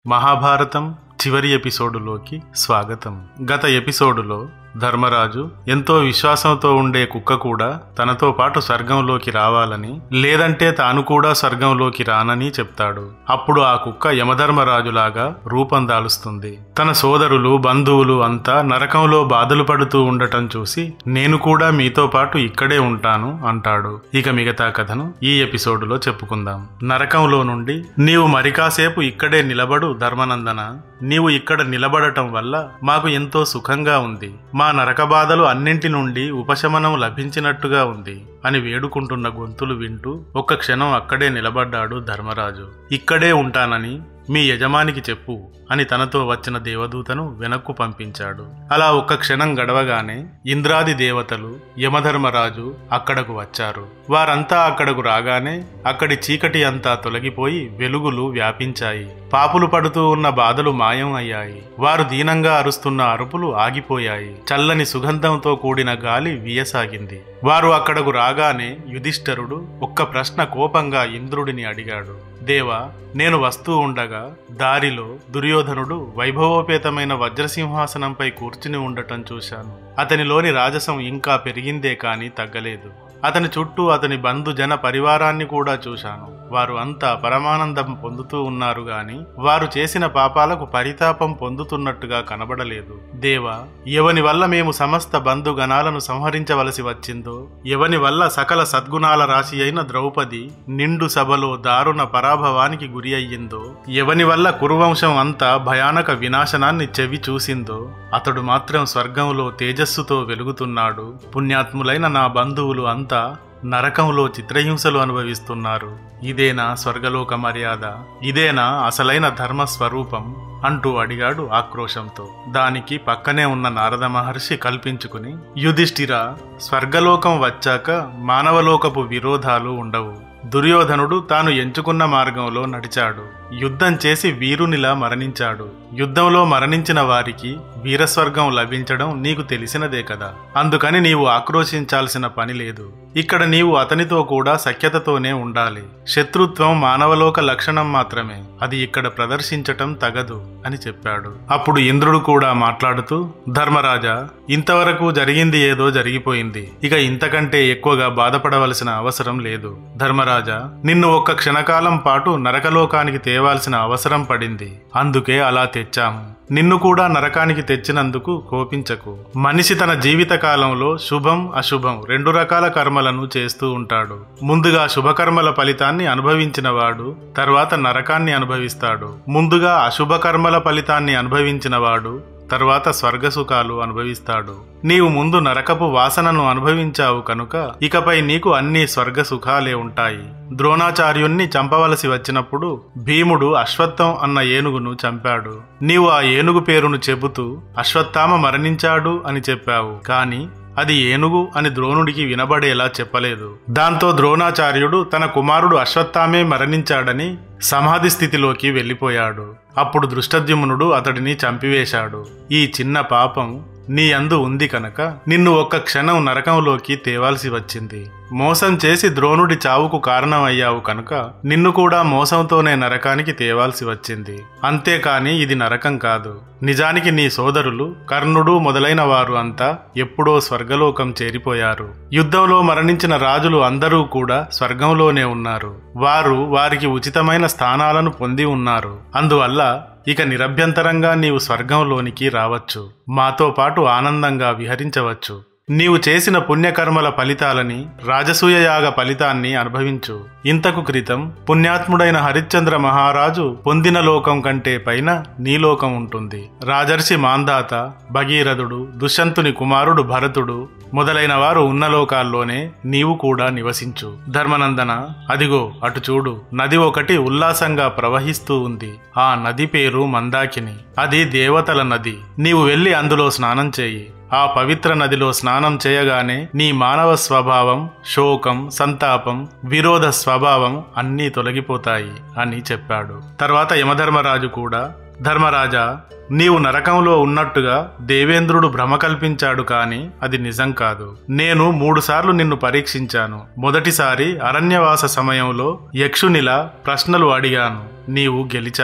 మహాభారతం చివరి ఎపిసోడులోకి స్వాగతం గత ఎపిసోడులో ధర్మరాజు ఎంతో విశ్వాసంతో ఉండే కుక్క కూడా తనతో పాటు స్వర్గంలోకి రావాలని లేదంటే తాను కూడా స్వర్గంలోకి రానని చెప్తాడు అప్పుడు ఆ కుక్క యమధర్మరాజులాగా రూపం దాలుస్తుంది తన సోదరులు బంధువులు అంతా నరకంలో బాధలు పడుతూ ఉండటం చూసి నేను కూడా మీతో పాటు ఇక్కడే ఉంటాను అంటాడు ఇక మిగతా కథను ఈ ఎపిసోడులో చెప్పుకుందాం నరకంలో నుండి నీవు మరి కాసేపు ఇక్కడే నిలబడు ధర్మనందన నీవు ఇక్కడ నిలబడటం వల్ల మాకు ఎంతో సుఖంగా ఉంది మా నరక బాధలు అన్నింటి నుండి ఉపశమనం లభించినట్టుగా ఉంది అని వేడుకుంటున్న గొంతులు వింటూ ఒక్క క్షణం అక్కడే నిలబడ్డాడు ధర్మరాజు ఇక్కడే ఉంటానని మీ యజమానికి చెప్పు అని తనతో వచ్చిన దేవదూతను వెనక్కు పంపించాడు అలా ఒక్క క్షణం గడవగానే ఇంద్రాది దేవతలు యమధర్మరాజు అక్కడకు వచ్చారు వారంతా అక్కడకు రాగానే అక్కడి చీకటి అంతా తొలగిపోయి వెలుగులు వ్యాపించాయి పాపులు పడుతూ ఉన్న బాధలు మాయం అయ్యాయి వారు దీనంగా అరుస్తున్న అరుపులు ఆగిపోయాయి చల్లని సుగంధంతో కూడిన గాలి వీయసాగింది వారు అక్కడకు రాగానే యుధిష్ఠరుడు ఒక్క ప్రశ్న కోపంగా ఇంద్రుడిని అడిగాడు దేవా నేను వస్తూ ఉండగా దారిలో దుర్యోధనుడు వైభవోపేతమైన వజ్రసింహాసనంపై కూర్చుని ఉండటం చూశాను అతనిలోని రాజసం ఇంకా పెరిగిందే కాని తగ్గలేదు అతని చుట్టూ అతని బంధు జన పరివారాన్ని కూడా చూశాను వారు అంతా పరమానందం పొందుతూ ఉన్నారు గాని వారు చేసిన పాపాలకు పరితాపం పొందుతున్నట్టుగా కనబడలేదు దేవా ఎవని వల్ల మేము సమస్త బంధుగణాలను సంహరించవలసి వచ్చిందో ఎవని వల్ల సకల సద్గుణాల రాశి అయిన ద్రౌపది నిండు సభలో దారుణ పరాభవానికి గురి అయ్యిందో ఎవని వల్ల కురువంశం అంతా భయానక వినాశనాన్ని చెవి చూసిందో అతడు మాత్రం స్వర్గంలో తేజస్సుతో వెలుగుతున్నాడు పుణ్యాత్ములైన నా బంధువులు అంతా నరకంలో చిత్రహింసలు అనుభవిస్తున్నారు ఇదేనా స్వర్గలోక మర్యాద ఇదేనా అసలైన ధర్మ స్వరూపం అంటూ అడిగాడు ఆక్రోశంతో దానికి పక్కనే ఉన్న నారద మహర్షి కల్పించుకుని యుధిష్ఠిర స్వర్గలోకం వచ్చాక మానవలోకపు విరోధాలు ఉండవు దుర్యోధనుడు తాను ఎంచుకున్న మార్గంలో నడిచాడు యుద్ధం చేసి వీరునిలా మరణించాడు యుద్ధంలో మరణించిన వారికి వీరస్వర్గం లభించడం నీకు తెలిసినదే కదా అందుకని నీవు ఆక్రోశించాల్సిన పని లేదు ఇక్కడ నీవు అతనితో కూడా సఖ్యతతోనే ఉండాలి శత్రుత్వం మానవలోక లక్షణం మాత్రమే అది ఇక్కడ ప్రదర్శించటం తగదు అని చెప్పాడు అప్పుడు ఇంద్రుడు కూడా మాట్లాడుతూ ధర్మరాజా ఇంతవరకు జరిగింది ఏదో జరిగిపోయింది ఇక ఇంతకంటే ఎక్కువగా బాధపడవలసిన అవసరం లేదు ధర్మరాజా నిన్ను ఒక్క క్షణకాలం పాటు నరకలోకానికి తేవాల్సిన అవసరం పడింది అందుకే అలా తెచ్చాము నిన్ను కూడా నరకానికి తెచ్చినందుకు కోపించకు మనిషి తన జీవిత కాలంలో శుభం అశుభం రెండు రకాల కర్మలను చేస్తూ ఉంటాడు ముందుగా శుభకర్మల ఫలితాన్ని అనుభవించిన వాడు తర్వాత నరకాన్ని అనుభవిస్తాడు ముందుగా అశుభ కర్మల ఫలితాన్ని అనుభవించిన వాడు తర్వాత స్వర్గ సుఖాలు అనుభవిస్తాడు నీవు ముందు నరకపు వాసనను అనుభవించావు కనుక ఇకపై నీకు అన్ని స్వర్గ సుఖాలే ఉంటాయి ద్రోణాచార్యుణ్ణి చంపవలసి వచ్చినప్పుడు భీముడు అశ్వత్థం అన్న ఏనుగును చంపాడు నీవు ఆ ఏనుగు పేరును చెబుతూ అశ్వత్థామ మరణించాడు అని చెప్పావు కాని అది ఏనుగు అని ద్రోణుడికి వినబడేలా చెప్పలేదు దాంతో ద్రోణాచార్యుడు తన కుమారుడు అశ్వత్థామే మరణించాడని సమాధి స్థితిలోకి వెళ్ళిపోయాడు అప్పుడు దృష్టద్యుమ్నుడు అతడిని చంపివేశాడు ఈ చిన్న పాపం నీ అందు ఉంది కనుక నిన్ను ఒక్క క్షణం నరకంలోకి తేవాల్సి వచ్చింది మోసం చేసి ద్రోణుడి చావుకు కారణమయ్యావు కనుక నిన్ను కూడా మోసంతోనే నరకానికి తేవాల్సి వచ్చింది అంతేకాని ఇది నరకం కాదు నిజానికి నీ సోదరులు కర్ణుడు మొదలైన వారు అంతా ఎప్పుడో స్వర్గలోకం చేరిపోయారు యుద్ధంలో మరణించిన రాజులు అందరూ కూడా స్వర్గంలోనే ఉన్నారు వారు వారికి ఉచితమైన స్థానాలను పొంది ఉన్నారు అందువల్ల ఇక నిరభ్యంతరంగా నీవు స్వర్గంలోనికి రావచ్చు మాతో పాటు ఆనందంగా విహరించవచ్చు నీవు చేసిన పుణ్యకర్మల ఫలితాలని రాజసూయ యాగ ఫలితాన్ని అనుభవించు ఇంతకు క్రితం పుణ్యాత్ముడైన హరిశ్చంద్ర మహారాజు పొందిన లోకం కంటే పైన నీ లోకం ఉంటుంది రాజర్షి మాందాత భగీరథుడు దుష్యంతుని కుమారుడు భరతుడు మొదలైన వారు ఉన్న లోకాల్లోనే నీవు కూడా నివసించు ధర్మనందన అదిగో అటు చూడు నది ఒకటి ఉల్లాసంగా ప్రవహిస్తూ ఉంది ఆ నది పేరు మందాకిని అది దేవతల నది నీవు వెళ్ళి అందులో స్నానం చేయి ఆ పవిత్ర నదిలో స్నానం చేయగానే నీ మానవ స్వభావం శోకం సంతాపం విరోధ స్వభావం అన్నీ తొలగిపోతాయి అని చెప్పాడు తర్వాత యమధర్మరాజు కూడా ధర్మరాజా నీవు నరకంలో ఉన్నట్టుగా దేవేంద్రుడు భ్రమ కల్పించాడు కాని అది నిజం కాదు నేను మూడుసార్లు నిన్ను పరీక్షించాను మొదటిసారి అరణ్యవాస సమయంలో యక్షునిలా ప్రశ్నలు అడిగాను నీవు గెలిచావు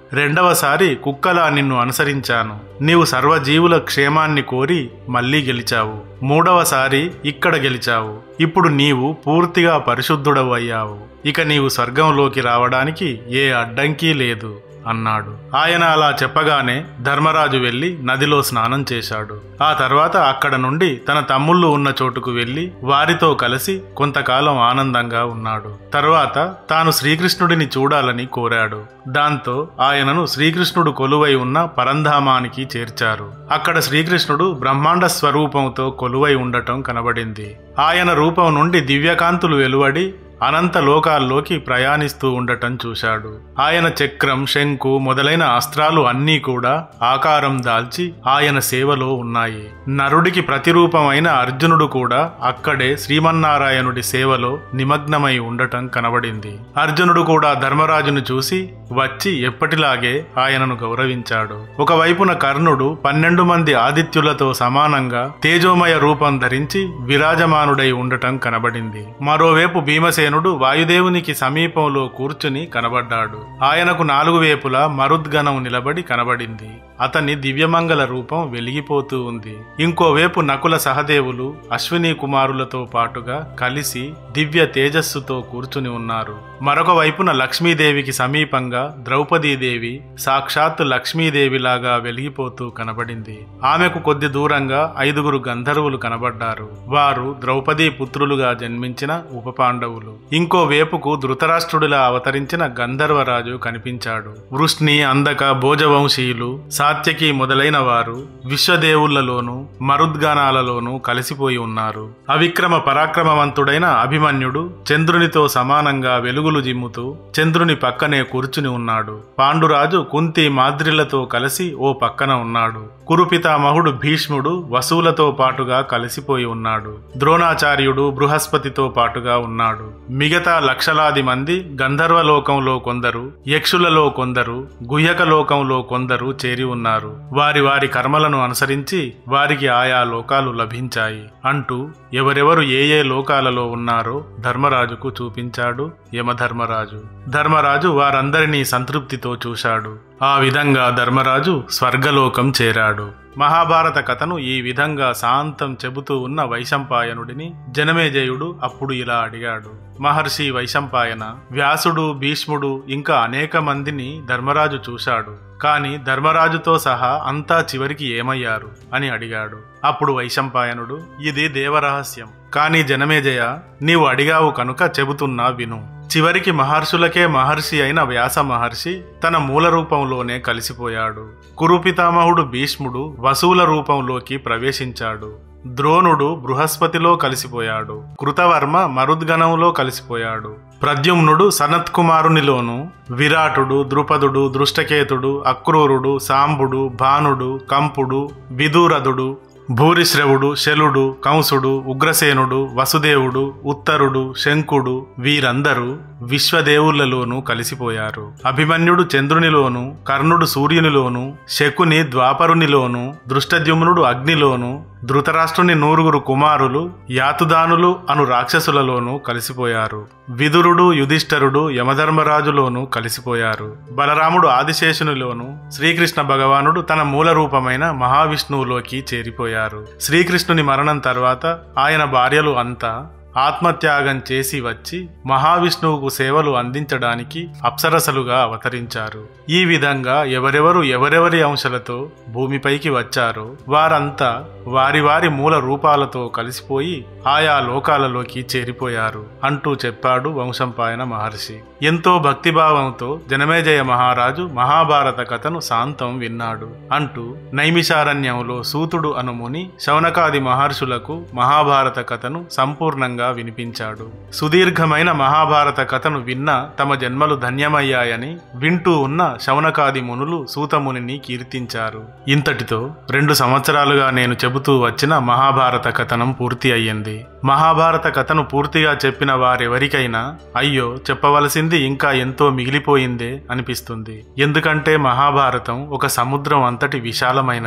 రెండవసారి కుక్కలా నిన్ను అనుసరించాను నీవు సర్వజీవుల క్షేమాన్ని కోరి మళ్ళీ గెలిచావు మూడవసారి ఇక్కడ గెలిచావు ఇప్పుడు నీవు పూర్తిగా పరిశుద్ధుడవు అయ్యావు ఇక నీవు స్వర్గంలోకి రావడానికి ఏ అడ్డంకి లేదు అన్నాడు ఆయన అలా చెప్పగానే ధర్మరాజు వెళ్లి నదిలో స్నానం చేశాడు ఆ తర్వాత అక్కడ నుండి తన తమ్ముళ్ళు ఉన్న చోటుకు వెళ్లి వారితో కలిసి కొంతకాలం ఆనందంగా ఉన్నాడు తర్వాత తాను శ్రీకృష్ణుడిని చూడాలని కోరాడు దాంతో ఆయనను శ్రీకృష్ణుడు కొలువై ఉన్న పరంధామానికి చేర్చారు అక్కడ శ్రీకృష్ణుడు బ్రహ్మాండ స్వరూపంతో కొలువై ఉండటం కనబడింది ఆయన రూపం నుండి దివ్యకాంతులు వెలువడి అనంత లోకాల్లోకి ప్రయాణిస్తూ ఉండటం చూశాడు ఆయన చక్రం శంకు మొదలైన అస్త్రాలు అన్నీ కూడా ఆకారం దాల్చి ఆయన సేవలో ఉన్నాయి నరుడికి ప్రతిరూపమైన అర్జునుడు కూడా అక్కడే శ్రీమన్నారాయణుడి సేవలో నిమగ్నమై ఉండటం కనబడింది అర్జునుడు కూడా ధర్మరాజును చూసి వచ్చి ఎప్పటిలాగే ఆయనను గౌరవించాడు ఒకవైపున కర్ణుడు పన్నెండు మంది ఆదిత్యులతో సమానంగా తేజోమయ రూపం ధరించి విరాజమానుడై ఉండటం కనబడింది మరోవైపు భీమసేనుడు వాయుదేవునికి సమీపంలో కూర్చుని కనబడ్డాడు ఆయనకు నాలుగు వేపులా మరుద్గణం నిలబడి కనబడింది అతని దివ్యమంగళ రూపం వెలిగిపోతూ ఉంది ఇంకోవైపు నకుల సహదేవులు అశ్విని కుమారులతో పాటుగా కలిసి దివ్య తేజస్సుతో కూర్చుని ఉన్నారు మరొక వైపున లక్ష్మీదేవికి సమీపంగా ద్రౌపదీదేవి సాక్షాత్ లక్ష్మీదేవిలాగా వెలిగిపోతూ కనబడింది ఆమెకు కొద్ది దూరంగా ఐదుగురు గంధర్వులు కనబడ్డారు వారు ద్రౌపదీ పుత్రులుగా జన్మించిన ఉప పాండవులు ఇంకో వేపుకు ధృతరాష్ట్రుడిలా అవతరించిన గంధర్వరాజు కనిపించాడు వృష్ణి అందక భోజవంశీయులు సాత్యకి మొదలైన వారు విశ్వదేవుళ్లలోనూ మరుద్గానాలలోనూ కలిసిపోయి ఉన్నారు అవిక్రమ పరాక్రమవంతుడైన అభిమన్యుడు చంద్రునితో సమానంగా వెలుగులు జిమ్ముతూ చంద్రుని పక్కనే కూర్చుని ఉన్నాడు పాండురాజు కుంతి మాద్రిలతో కలిసి ఓ పక్కన ఉన్నాడు కురుపితామహుడు భీష్ముడు వసువులతో పాటుగా కలిసిపోయి ఉన్నాడు ద్రోణాచార్యుడు బృహస్పతితో పాటుగా ఉన్నాడు మిగతా లక్షలాది మంది గంధర్వలోకంలో కొందరు యక్షులలో కొందరు గుహ్యక లోకంలో కొందరు చేరి ఉన్నారు వారి వారి కర్మలను అనుసరించి వారికి ఆయా లోకాలు లభించాయి అంటూ ఎవరెవరు ఏ ఏ లోకాలలో ఉన్నారో ధర్మరాజుకు చూపించాడు యమధర్మరాజు ధర్మరాజు వారందరినీ సంతృప్తితో చూశాడు ఆ విధంగా ధర్మరాజు స్వర్గలోకం చేరాడు మహాభారత కథను ఈ విధంగా శాంతం చెబుతూ ఉన్న వైశంపాయనుడిని జనమేజయుడు అప్పుడు ఇలా అడిగాడు మహర్షి వైశంపాయన వ్యాసుడు భీష్ముడు ఇంకా అనేక మందిని ధర్మరాజు చూశాడు కాని ధర్మరాజుతో సహా అంతా చివరికి ఏమయ్యారు అని అడిగాడు అప్పుడు వైశంపాయనుడు ఇది దేవరహస్యం కాని జనమేజయ నీవు అడిగావు కనుక చెబుతున్నా విను చివరికి మహర్షులకే మహర్షి అయిన వ్యాస మహర్షి తన మూల రూపంలోనే కలిసిపోయాడు కురుపితామహుడు భీష్ముడు వసువుల రూపంలోకి ప్రవేశించాడు ద్రోణుడు బృహస్పతిలో కలిసిపోయాడు కృతవర్మ మరుద్గణంలో కలిసిపోయాడు ప్రద్యుమ్నుడు సనత్కుమారునిలోను విరాటుడు ద్రుపదుడు దృష్టకేతుడు అక్రూరుడు సాంబుడు భానుడు కంపుడు విదూరథుడు భూరిశ్రవుడు శలుడు కంసుడు ఉగ్రసేనుడు వసుదేవుడు ఉత్తరుడు శంకుడు వీరందరూ విశ్వదేవులలోనూ కలిసిపోయారు అభిమన్యుడు చంద్రునిలోను కర్ణుడు సూర్యునిలోను శకుని ద్వాపరునిలోను దృష్టద్యుమ్నుడు అగ్నిలోను ధృతరాష్ట్రుని నూరుగురు కుమారులు యాతుదానులు అను రాక్షసులలోనూ కలిసిపోయారు విదురుడు యుధిష్ఠరుడు యమధర్మరాజులోనూ కలిసిపోయారు బలరాముడు ఆదిశేషునిలోను శ్రీకృష్ణ భగవానుడు తన మూల రూపమైన మహావిష్ణువులోకి చేరిపోయారు శ్రీకృష్ణుని మరణం తర్వాత ఆయన భార్యలు అంతా ఆత్మత్యాగం చేసి వచ్చి మహావిష్ణువుకు సేవలు అందించడానికి అప్సరసలుగా అవతరించారు ఈ విధంగా ఎవరెవరు ఎవరెవరి అంశలతో భూమిపైకి వచ్చారో వారంతా వారి వారి మూల రూపాలతో కలిసిపోయి ఆయా లోకాలలోకి చేరిపోయారు అంటూ చెప్పాడు వంశంపాయన మహర్షి ఎంతో భక్తిభావంతో జనమేజయ మహారాజు మహాభారత కథను శాంతం విన్నాడు అంటూ నైమిషారణ్యంలో సూతుడు అను ముని శౌనకాది మహర్షులకు మహాభారత కథను సంపూర్ణంగా వినిపించాడు సుదీర్ఘమైన మహాభారత కథను విన్న తమ జన్మలు ధన్యమయ్యాయని వింటూ ఉన్న శౌనకాది మునులు సూతమునిని కీర్తించారు ఇంతటితో రెండు సంవత్సరాలుగా నేను చెబుతూ వచ్చిన మహాభారత కథనం పూర్తి అయ్యింది మహాభారత కథను పూర్తిగా చెప్పిన వారెవరికైనా అయ్యో చెప్పవలసింది ఇంకా ఎంతో మిగిలిపోయిందే అనిపిస్తుంది ఎందుకంటే మహాభారతం ఒక సముద్రం అంతటి విశాలమైనది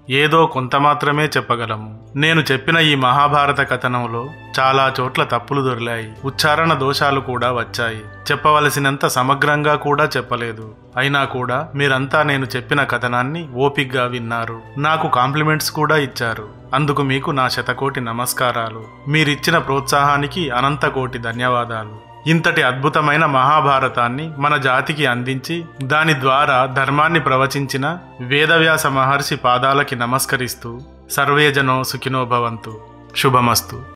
ఏదో కొంత మాత్రమే చెప్పగలము నేను చెప్పిన ఈ మహాభారత కథనంలో చాలా చోట్ల తప్పులు దొరిలాయి ఉచ్చారణ దోషాలు కూడా వచ్చాయి చెప్పవలసినంత సమగ్రంగా కూడా చెప్పలేదు అయినా కూడా మీరంతా నేను చెప్పిన కథనాన్ని ఓపిగ్గా విన్నారు నాకు కాంప్లిమెంట్స్ కూడా ఇచ్చారు అందుకు మీకు నా శతకోటి నమస్కారాలు మీరిచ్చిన ప్రోత్సాహానికి అనంతకోటి ధన్యవాదాలు ఇంతటి అద్భుతమైన మహాభారతాన్ని మన జాతికి అందించి దాని ద్వారా ధర్మాన్ని ప్రవచించిన వేదవ్యాస మహర్షి పాదాలకి నమస్కరిస్తూ సర్వేజనో సుఖినో భవంతు శుభమస్తు